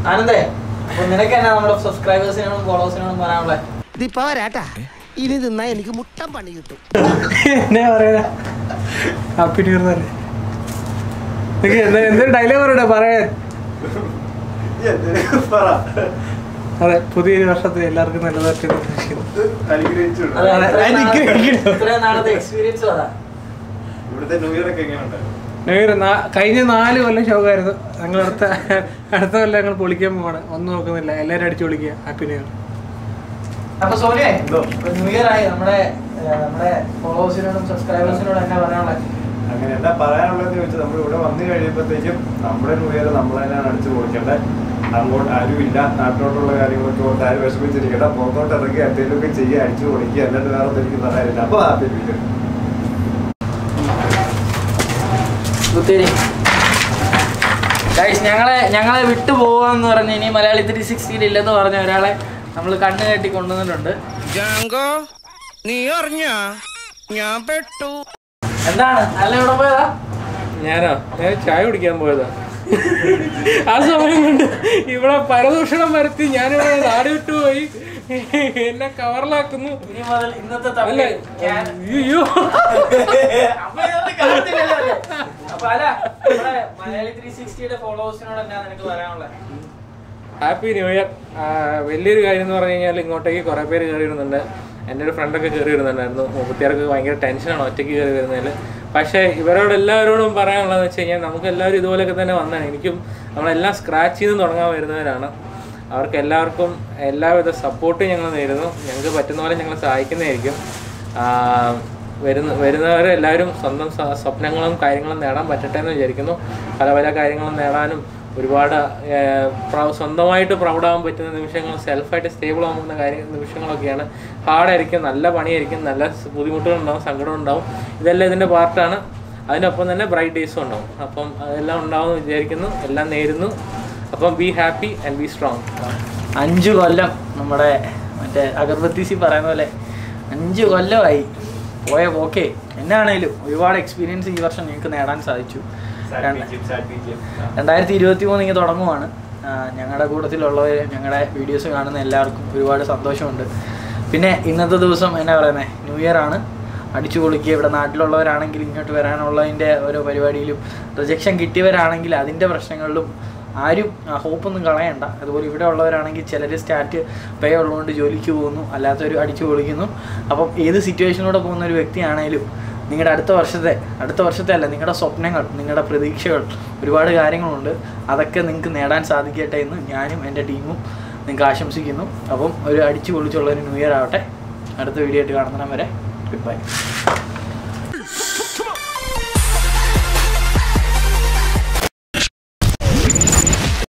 ആനന്ദേ അപ്പൊ നിനക്ക് എന്നാ നമ്മുടെ സബ്സ്ക്രൈബേഴ്സിനോടും ഫോളോവേഴ്സിനോടും പറയാനുള്ളത് ഇതിപ്പോ വരാട്ടാ ഇനി തിന്നാ എനിക്ക് മുട്ടം പണി കിട്ടും എന്നെ പറയാ ഹാപ്പി ന്യൂ ഇയർ തന്നെ നിനക്ക് എന്താ എന്തൊരു ഡയലോഗ് പറയട്ടെ പറയാൻ അതെ പുതിയൊരു വർഷത്തിൽ എല്ലാവർക്കും നല്ലതായിട്ട് പ്രതീക്ഷിക്കുന്നു അതെ, അതെ, ഇത്രയും എനിക്ക് നാളത്തെ- ഇരിക്കുന്നു. ഇത്രയും നാളത്തെ എക്സ്പീരിയൻസ് അതാ ഇവിടുത്തെ ന്യൂ ഇയർ ഒക്കെ എങ്ങനെയുണ്ട് ന്യൂ ഇയർ നാ- കഴിഞ്ഞ നാല് കൊല്ലം ഷോക്കായിരുന്നു ഞങ്ങൾ അടുത്ത അടുത്ത കൊല്ലം ഞങ്ങൾ പൊളിക്കാൻ പോവാണ് ഒന്നും നോക്കുന്നില്ല എല്ലാവരും അടിച്ചു പൊളിക്കുക ഹാപ്പി ന്യൂ ഇയർ അപ്പൊ സോനിയെ എന്തോ? ന്യൂ ഇയർ ആയി നമ്മുടെ ഏഹ്, നമ്മുടെ ഫോളോവേഴ്സിനോടും സബ്സ്ക്രൈബേഴ്സിനോടും എന്നാ പറയാനുള്ളത് അങ്ങനെ എന്താ പറയാനുള്ളതെന്ന് ചോദിച്ചാൽ നമ്മൾ ഇവിടെ വന്നു കഴിയുമ്പോഴത്തേക്കും നമ്മുടെ ന്യൂ ഇയർ നമ്മൾ തന്നെയാണ് അടിച്ചു കൊടുക്കേണ്ടത് അങ്ങോട്ട് ആരും ഇല്ല നാട്ടിലോട്ടുള്ള കാര്യങ്ങളൊക്കെ ഓർത്ത് ആരും വിഷമിച്ചിരിക്കട്ടെ പുറത്തോട്ട് ഇറങ്ങി എന്തെങ്കിലുമൊക്കെ ചെയ്യുക അടിച്ചു കൊടുക്കുക എന്നിട്ട് വേറെ ഒന്നും എനിക്ക് പറയാനില്ല അപ്പൊ ഹാപ്പി ന്യൂ ഇയർ കുത്തേരി ഗൈസ് ഞങ്ങളെ ഞങ്ങളെ വിട്ടു പോവാന്ന് പറഞ്ഞ് ഇനി മലയാളി ത്രീ സിക്സ്റ്റിയിൽ ഇല്ലെന്ന് പറഞ്ഞ ഒരാളെ നമ്മൾ കണ്ണ് കെട്ടി കൊണ്ടുവന്നിട്ടുണ്ട് ജാങ്കോ നീ അറിഞ്ഞ ഞാൻ പെട്ടു എന്താണ് അല്ല ഇവിടെ പോയതാ ഞാനോ ഞാൻ ചായ കുടിക്കാൻ പോയതാ ആ സമയം കൊണ്ട് ഇവിടെ പരദൂഷണം വരുത്തി ഞാനിവിടെ നാട് വിട്ടുപോയി എന്നെ കവറിലാക്കുന്നു ഇനി മുതൽ ഇന്നത്തെ അല്ല തമ്മിൽ ഞാൻ- അയ്യോ അപ്പൊ ഇതൊന്നും കാണത്തില്ലല്ലോ അല്ലേ? അപ്പൊ അല്ല നമ്മുടെ മലയാളി ത്രീ സിക്സ്റ്റിയുടെ ഫോളോവേഴ്സിനോട് എന്നാ നിനക്ക് പറയാനുള്ളത് ഹാപ്പി ന്യൂ ഇയർ വലിയൊരു കാര്യം എന്ന് പറഞ്ഞു കഴിഞ്ഞാൽ ഇങ്ങോട്ടേക്ക് കുറേ പേര് കയറി വരുന്നുണ്ട് എൻ്റെ ഒരു ഫ്രണ്ടൊക്കെ കയറി വരുന്നുണ്ടായിരുന്നു മുപ്പത്തിയാർക്ക് ഭയങ്കര ടെൻഷനാണ് ഒറ്റയ്ക്ക് കയറി വരുന്നതിൽ പക്ഷേ ഇവരോട് എല്ലാവരോടും പറയാനുള്ളതെന്ന് വെച്ച് കഴിഞ്ഞാൽ നമുക്ക് എല്ലാവരും ഇതുപോലെയൊക്കെ തന്നെ വന്നാണ് എനിക്കും നമ്മളെല്ലാം സ്ക്രാച്ച് ചെയ്ത് തുടങ്ങാൻ വരുന്നവരാണ് അവർക്ക് എല്ലാവർക്കും എല്ലാവിധ സപ്പോർട്ടും ഞങ്ങൾ നേരുന്നു ഞങ്ങൾക്ക് പറ്റുന്ന പോലെ ഞങ്ങൾ സഹായിക്കുന്നതായിരിക്കും ആഹ് വരുന്ന വരുന്നവരെല്ലാവരും സ്വന്തം സ്വ- സ്വപ്നങ്ങളും കാര്യങ്ങളും നേടാൻ പറ്റട്ടെ എന്ന് വിചാരിക്കുന്നു പല പല കാര്യങ്ങളും നേടാനും ഒരുപാട് ഏഹ്, പ്രൗ- സ്വന്തമായിട്ട് പ്രൗഡാകാൻ പറ്റുന്ന നിമിഷങ്ങൾ സെൽഫായിട്ട് സ്റ്റേബിൾ ആകുന്ന കാര്യ നിമിഷങ്ങളൊക്കെയാണ് ഹാർഡായിരിക്കും നല്ല പണിയായിരിക്കും നല്ല സ് ബുദ്ധിമുട്ടുകളുണ്ടാവും സങ്കടം ഉണ്ടാവും ഇതെല്ലാം ഇതിൻ്റെ പാർട്ടാണ് അതിനൊപ്പം തന്നെ ബ്രൈറ്റ് ഡേയ്സും ഉണ്ടാവും അപ്പം അതെല്ലാം ഉണ്ടാവും എന്ന് വിചാരിക്കുന്നു എല്ലാം നേരുന്നു അപ്പം be happy and be strong അഞ്ചു കൊല്ലം നമ്മുടെ മറ്റേ അഗർബത്തീസി പറയുന്ന പോലെ അഞ്ചു കൊല്ലമായി പോയ പോക്കേ എന്നാണേലും ഒരുപാട് എക്സ്പീരിയൻസ് ഈ വർഷം നിങ്ങൾക്ക് നേടാൻ സാധിച്ചു രണ്ടായിരത്തി ഇരുപത്തി മൂന്ന് ഇങ്ങനെ തുടങ്ങുവാണ് ആ, ഞങ്ങളുടെ കൂട്ടത്തിലുള്ളവർ ഞങ്ങളുടെ വീഡിയോസ് കാണുന്ന എല്ലാവർക്കും ഒരുപാട് സന്തോഷമുണ്ട് പിന്നെ ഇന്നത്തെ ദിവസം എന്നാ പറയുന്നത് ന്യൂ ഇയർ ആണ് അടിച്ചു പൊളിക്കുക ഇവിടെ നാട്ടിലുള്ളവരാണെങ്കിൽ ഇങ്ങോട്ട് വരാനുള്ളതിൻ്റെ ഓരോ പരിപാടിയിലും റിജക്ഷൻ കിട്ടിയവരാണെങ്കിൽ അതിൻ്റെ പ്രശ്നങ്ങളിലും ആരും ഹോപ്പൊന്നും കളയണ്ട അതുപോലെ ഇവിടെ ഉള്ളവരാണെങ്കിൽ ചിലർ സ്റ്റാറ്റ് പേ ഉള്ളതുകൊണ്ട് ജോലിക്ക് പോകുന്നു അല്ലാത്തവർ അടിച്ചു പൊളിക്കുന്നു അപ്പം ഏത് സിറ്റുവേഷനിലൂടെ പോകുന്ന ഒരു വ്യക്തിയാണേലും നിങ്ങളുടെ അടുത്ത വർഷത്തെ അടുത്ത വർഷത്തെ അല്ല നിങ്ങളുടെ സ്വപ്നങ്ങൾ നിങ്ങളുടെ പ്രതീക്ഷകൾ ഒരുപാട് കാര്യങ്ങളുണ്ട് അതൊക്കെ നിങ്ങൾക്ക് നേടാൻ സാധിക്കട്ടെ എന്ന് ഞാനും എൻ്റെ ടീമും നിങ്ങൾക്ക് ആശംസിക്കുന്നു അപ്പം ഒരു അടിച്ചു പൊളിച്ചുള്ള ഒരു ന്യൂ ഇയർ ആവട്ടെ അടുത്ത വീഡിയോ ആയിട്ട് കാണുന്നതിനും വരെ ഗുഡ് ബൈ